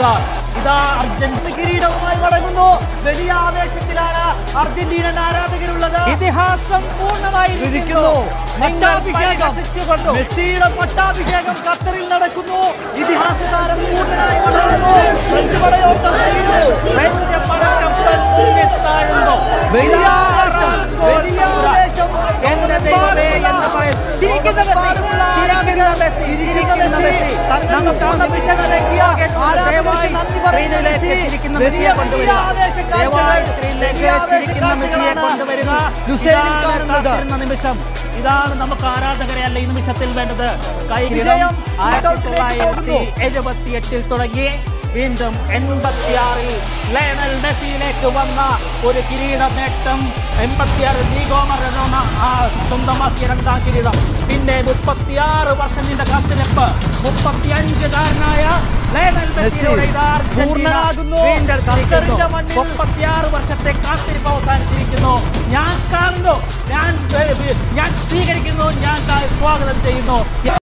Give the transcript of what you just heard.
Neymar ഇതാ Argentina കിരീടവുമായി മടങ്ങുന്നു വലിയ ആവേശത്തിലാണ് അർജന്റീനൻ ആരാധകരുള്ളത് ഇതിഹാസം പൂർണ്ണമായി ഇരിക്കുന്നു പട്ടാഭിഷേകം മെസ്സിയുടെ പട്ടാഭിഷേകം ഖത്തറിൽ നടക്കുന്നു ഇതിഹാസ താരം പൂർണ്ണനായി മടങ്ങുന്നു ഫ്രഞ്ച് പടയോട്ടം വീഴുന്നു. ഫ്രഞ്ച് പടക്കപ്പൽ മുങ്ങിത്താഴുന്നു. വലിയ ഇതാ ആവേശം, വലിയ ആവേശം. എന്റെ ദൈവമേ എന്ന് പറയും. ചിരിക്കുന്ന മെസ്സി, ലോകമെമ്പാടുമുള്ള ചിരിക്കുന്ന മെസ്സി, ചിരിക്കുന്ന ചിരിക്കുന്ന മെസ്സി, മെസ്സി. തങ്ങൾക്ക് നമുക്ക് പൂർണ്ണ ആ പിന്തുണ നൽകിയ ആരാധകർക്ക് നന്ദി പറയുന്ന സ്ക്രീനിലേക്ക് മെസ്സി. ചിരിക്കുന്ന വലിയ മെസ്സിയെ കൊണ്ടുവരിക. വലിയ ആവേശക്കാഴ്ചകൾ, ദയവായി സ്ക്രീനിലേക്ക് വലിയ ചിരിക്കുന്ന മെസ്സിയെ ആവേശക്കാഴ്ചകളാണ് കൊണ്ടുവരിക ലുസൈലിൽ ഇതാണ് കാണുന്നത്. കാത്തിരുന്ന നിമിഷം ഇതാണ് നമുക്ക് ആരാധകരെ അല്ല ഈ നിമിഷത്തിൽ വേണ്ടത് കൈകിടം വിജയം ആയിരത്തി ഷൂട്ടൗട്ടിലേക്ക് തൊള്ളായിരത്തി പോകുന്നു. എഴുപത്തി എട്ടിൽ തുടങ്ങി വീണ്ടും എൺപത്തിയാറിൽ ലയണൽ മെസ്സിയിലേക്ക് വന്ന ഒരു കിരീട നേട്ടം എൺപത്തിയാറിൽ ഡീഗോ മറഡോണ ആ സ്വന്തമാക്കിയ രണ്ടാം കിരീടം പിന്നെ മുപ്പത്തിയാറ് വർഷം നീണ്ട കാത്തിരിപ്പ് മുപ്പത്തിയഞ്ചുകാരനായ ലയണൽ മെസ്സിയിലൂടെ മെസ്സി ഇതാ അർജന്റീന പൂർണ്ണനാകുന്നു. വീണ്ടെടുത്തിരിക്കുന്നു ഖത്തറിന്റെ മണ്ണിൽ മുപ്പത്തിയാറ് വർഷത്തെ കാത്തിരിപ്പ് അവസാനിച്ചിരിക്കുന്നു ഞാൻ കാണുന്നു ഞാൻ ഏ, ഞാൻ സ്വീകരിക്കുന്നു ഞാൻ സ്വാഗതം ചെയ്യുന്നു